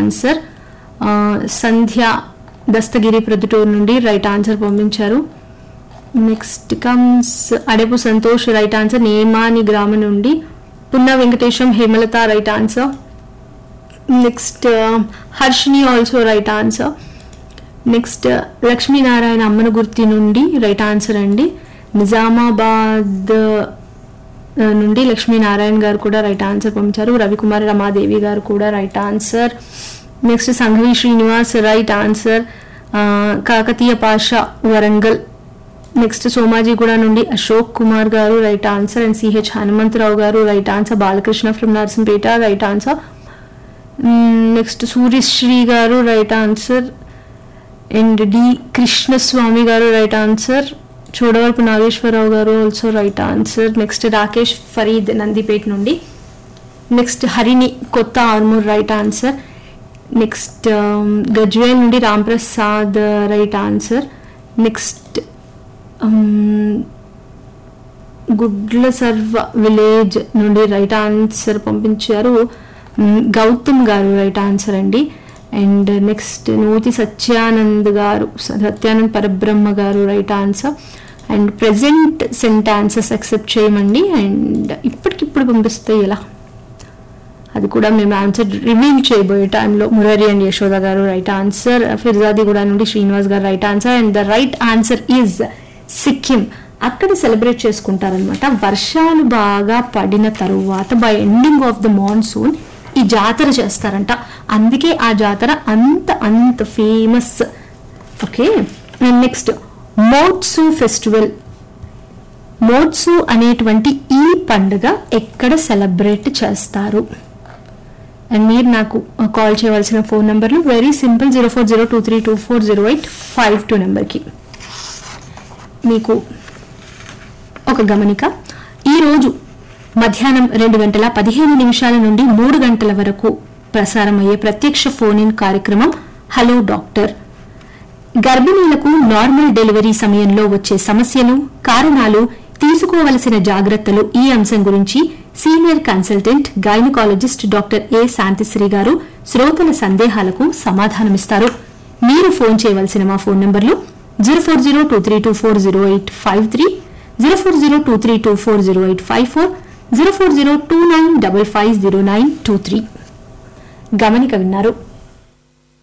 answer ఆ, సంధ్య దస్తగిరి ప్రొద్దుటూరు నుండి right answer పంపించారు next comes Adepu Santosh right answer Nemani గ్రామం నుండి Punna Venkatesham Hemalatha right answer next Harshini also right answer next Lakshminarayana Ammana Gurthi నుండి రైట్ ఆన్సర్ అండి నిజామాబాద్ ఆ, నుండి లక్ష్మీనారాయణ గారు కూడా రైట్ ఆన్సర్ పంపించారు రవికుమార్ రమాదేవి గారు కూడా right answer next Sanghavi Srinivas right answer ఆ, కాకతీయ పాష వరంగల్ నెక్స్ట్ సోమాజిగూడ నుండి అశోక్ కుమార్ గారు right answer and C H Hanumantharao గారు right answer Balakrishna from Narsampet right answer next Suryasri గారు right answer and D Krishnaswamy గారు రైట్ ఆన్సర్ చూడవరపు నాగేశ్వరరావు గారు also right answer next Rakesh Fareed Nandipet నుండి next Harini Kotha Armoor right answer next Gajwel నుండి రాంప్రసాద్ రైట్ ఆన్సర్ నెక్స్ట్ గుడ్ల సర్వ విలేజ్ నుండి రైట్ ఆన్సర్ పంపించారు మ్, గౌతమ్ గారు రైట్ ఆన్సర్ అండి అండ్ నెక్స్ట్ నూతి సత్యానంద్ గారు సత్యానంద్ పరబ్రహ్మ గారు right answer and present sentences accept చేయమండి అండ్ ఇప్పటికిప్పుడు పంపిస్తే ఎలా అది కూడా మేము ఆన్సర్ రివీల్ చేయబోయే టైంలో మురారి అండ్ యశోద గారు రైట్ ఆన్సర్ ఫిర్జాదిగూడ నుండి శ్రీనివాస్ గారు right answer and the right answer is Sikkim అక్కడ సెలబ్రేట్ చేసుకుంటారనమాట వర్షాలు బాగా పడిన తరువాత by ending of the monsoon ఈ జాతర చేస్తారంట అందుకే ఆ జాతర అంత అంత famous okay and next Motsu festival Motsu అనేటువంటి ఈ పండుగ ఎక్కడ సెలబ్రేట్ చేస్తారు అండ్ మీరు నాకు కాల్ చేయవలసిన ఫోన్ నెంబర్లు very simple zero four zero two three two four zero eight five two నెంబర్కి మీకు ఒక గమనిక ఈరోజు మధ్యాహ్నం రెండు గంటల పదిహేను నిమిషాల నుండి మూడు గంటల వరకు ప్రసారమయ్యే ప్రత్యక్ష ఫోన్ ఇన్ కార్యక్రమం హలో డాక్టర్ గర్భిణీలకు నార్మల్ డెలివరీ సమయంలో వచ్చే సమస్యలు కారణాలు తీసుకోవలసిన జాగ్రత్తలు ఈ అంశం గురించి senior consultant gynaecologist doctor A Santhisri గారు శ్రోతల సందేహాలకు సమాధానమిస్తారు మీరు ఫోన్ చేయవలసిన మా ఫోన్ నంబర్లు zero four zero two three two four zero eight five three zero four zero two three two four zero eight five four zero four zero two nine double five zero nine two three గమనిక విన్నారు